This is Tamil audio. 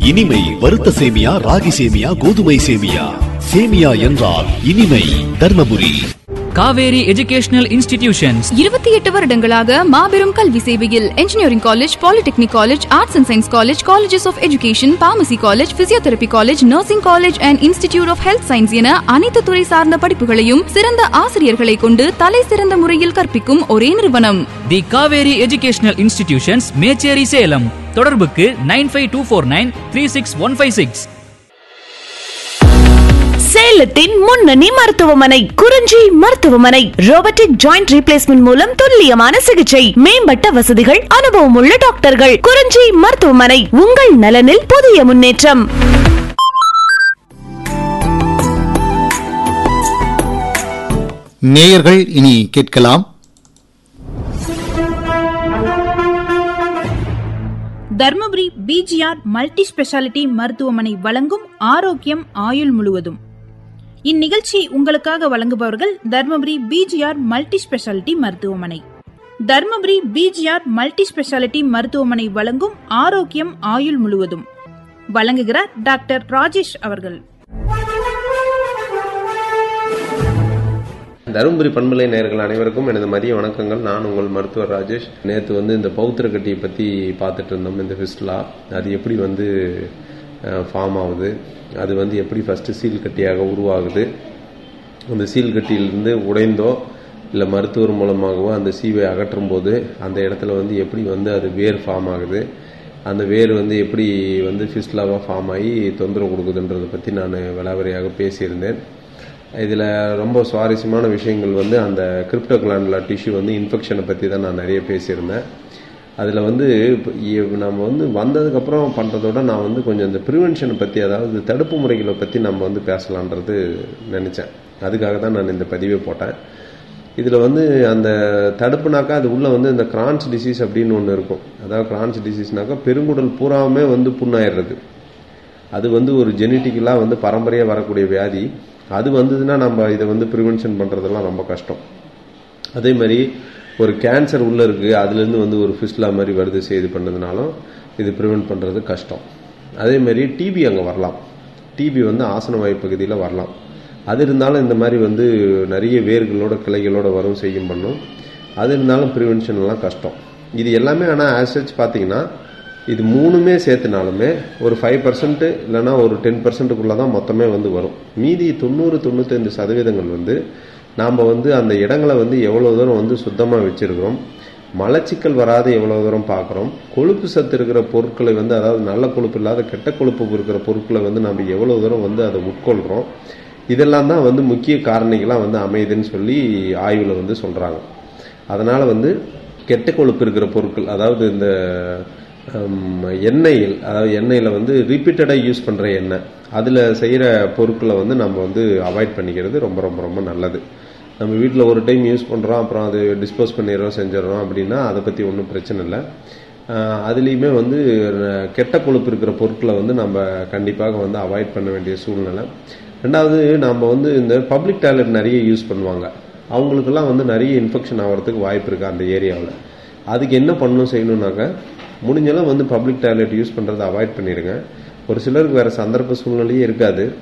இனிமை வறுத்த சேமியா ராகி சேமியா கோதுமை சேமியா சேமியா என்றால் இனிமை தர்மபுரி காவேரி எஜுகேஷனல் இன்ஸ்டிடியூஷன்ஸ் இருபத்தி எட்டு வருடங்களாக மாபெரும் கல்வி சேவையில் engineering college polytechnic college arts and science college colleges of education pharmacy college physiotherapy college nursing college and institute of health science என அனைத்து துறை சார்ந்த படிப்புகளையும் சிறந்த ஆசிரியர்களை கொண்டு தலை சிறந்த முறையில் கற்பிக்கும் ஒரே நிறுவனம் the Kaveri educational institutions Mecheri Salem தொடர்புக்கு nine five two four nine three six one five six சேலத்தின் முன்னணி மருத்துவமனை குறிஞ்சி மருத்துவமனை ரோபோட்டிக் ஜாயிண்ட் ரீப்ளேஸ்மெண்ட் மூலம் துல்லியமான சிகிச்சை மேம்பட்ட வசதிகள் அனுபவமுள்ள டாக்டர்கள் குறிஞ்சி மருத்துவமனை உங்கள் நலனில் புதிய முன்னேற்றம் நேயர்கள் இனி கேட்கலாம் தர்மபுரி பிஜிஆர் மல்டி ஸ்பெஷாலிட்டி மருத்துவமனை வழங்கும் ஆரோக்கியம் ஆயுள் முழுவதும் இந்நிகழ்ச்சி உங்களுக்காக வழங்குபவர்கள் தர்மபுரி பிஜிஆர் மல்டி ஸ்பெஷாலிட்டி மருத்துவமனை தர்மபுரி பிஜிஆர் மல்டி ஸ்பெஷாலிட்டி மருத்துவமனை வழங்கும் ஆரோக்கியம் ஆயுள் முழுவதும் வழங்குகிறார் டாக்டர் ராஜேஷ் அவர்கள் தருமபுரி பண்பலை நேயர்கள் அனைவருக்கும் எனது மதிய வணக்கங்கள் நான் உங்கள் மருத்துவர் ராஜேஷ் நேற்று வந்து இந்த பௌத்திர கட்டியை பற்றி பார்த்துட்டு இருந்தோம் இந்த ஃபிஸ்ட்லா அது எப்படி வந்து ஃபார்ம் ஆகுது அது வந்து எப்படி ஃபஸ்ட்டு சீல் கட்டியாக உருவாகுது அந்த சீல் கட்டியிலிருந்து உடைந்தோ இல்லை மருத்துவர் மூலமாகவோ அந்த சீவை அகற்றும் போது அந்த இடத்துல வந்து எப்படி வந்து அது வேர் ஃபார்ம் ஆகுது அந்த வேர் வந்து எப்படி வந்து ஃபிஸ்ட்லாவாக ஃபார்ம் ஆகி தொந்தரவு கொடுக்குதுன்றதை பற்றி நான் விலாவரியாக பேசியிருந்தேன் இதில் ரொம்ப சுவாரஸ்யமான விஷயங்கள் வந்து அந்த கிரிப்டோகிளாண்டுலா டிஷ்யூ வந்து இன்ஃபெக்ஷனை பற்றி தான் நான் நிறைய பேசியிருந்தேன் அதில் வந்து இப்ப இ- நம்ம வந்து வந்ததுக்கப்புறம் பண்ணுறதோட நான் வந்து கொஞ்சம் இந்த ப்ரிவென்ஷனை பற்றி அதாவது தடுப்பு முறைகளை பற்றி நம்ம வந்து பேசலான்றது நினச்சேன் அதுக்காக தான் நான் இந்த பதிவை போட்டேன் இதில் வந்து அந்த தடுப்புனாக்கா அது உள்ளே வந்து இந்த கிரான்ஸ் டிசீஸ் அப்படின்னு ஒன்று இருக்கும் அதாவது கிரான்ஸ் டிசீஸ்னாக்கா பெருங்குடல் பூராவுமே வந்து புண்ணாயிடுறது அது வந்து ஒரு ஜெனட்டிக்கலாக வந்து பரம்பரையாக வரக்கூடிய வியாதி அது வந்ததுன்னா நம்ம இதை வந்து ப்ரிவென்ஷன் பண்ணுறதெல்லாம் ரொம்ப கஷ்டம் அதே மாதிரி ஒரு கேன்சர் உள்ளே இருக்குது அதுலேருந்து வந்து ஒரு ஃபிஸ்லா மாதிரி வருது செய்து பண்ணதுனாலும் இது ப்ரிவென்ட் பண்ணுறது கஷ்டம் அதே மாதிரி டிபி அங்கே வரலாம் டிபி வந்து ஆசன வாயு பகுதியில் வரலாம் அது இருந்தாலும் இந்த மாதிரி வந்து நிறைய வேர்களோட கிளைகளோட வரும் செய்யும் பண்ணும் அது இருந்தாலும் ப்ரிவென்ஷன் எல்லாம் கஷ்டம் இது எல்லாமே ஆனால் ஆசச் பார்த்தீங்கன்னா இது மூணுமே சேர்த்துனாலுமே ஒரு ஃபைவ் பர்சன்ட் இல்லைன்னா ஒரு டென் பர்சன்ட்டுக்குள்ளே தான் மொத்தமே வந்து வரும் மீதி தொண்ணூறு தொண்ணூத்தைந்து சதவீதங்கள் வந்து நாம் வந்து அந்த இடங்களை வந்து எவ்வளோ தூரம் வந்து சுத்தமாக வச்சுருக்கிறோம் மலச்சிக்கல் வராத எவ்வளோ தூரம் பார்க்குறோம் கொழுப்பு சத்து இருக்கிற பொருட்களை வந்து அதாவது நல்ல கொழுப்பு இல்லாத கெட்ட கொழுப்பு இருக்கிற பொருட்களை வந்து நம்ம எவ்வளோ தூரம் வந்து அதை உட்கொள்கிறோம் இதெல்லாம் தான் வந்து முக்கிய காரணிகளாக வந்து அமையுதுன்னு சொல்லி ஆய்வில் வந்து சொல்கிறாங்க அதனால் வந்து கெட்ட கொழுப்பு இருக்கிற பொருட்கள் அதாவது இந்த ஹம், எண்ணெயில் அதாவது எண்ணெயில் வந்து ரிப்பீட்டடாக யூஸ் பண்ணுற எண்ணெய் அதில் செய்கிற பொருட்களை வந்து நம்ம வந்து அவாய்ட் பண்ணிக்கிறது ரொம்ப ரொம்ப ரொம்ப நல்லது நம்ம வீட்டில் ஒரு டைம் யூஸ் பண்ணுறோம் அப்புறம் அது டிஸ்போஸ் பண்ணிடுறோம் செஞ்சிடறோம் அப்படின்னா அதை பற்றி ஒன்றும் பிரச்சனை இல்லை ஆஹ் அதுலேயுமே வந்து அஹ், கெட்ட கொழுப்பு இருக்கிற பொருட்களை வந்து நம்ம கண்டிப்பாக வந்து அவாய்ட் பண்ண வேண்டிய சூழ்நிலை ரெண்டாவது நம்ம வந்து இந்த பப்ளிக் டாய்லெட் நிறைய யூஸ் பண்ணுவாங்க அவங்களுக்கெல்லாம் வந்து நிறைய இன்ஃபெக்ஷன் ஆகிறதுக்கு வாய்ப்பு இருக்குது அந்த ஏரியாவில் அதுக்கு என்ன பண்ணணும் செய்யணும்னாக்க முடிஞ்சளவு வந்து பப்ளிக் டாய்லெட் யூஸ் பண்ணுறதை அவாய்ட் பண்ணிடுங்க ஒரு சிலருக்கு வேறு சந்தர்ப்ப சூழ்நிலையே இருக்காது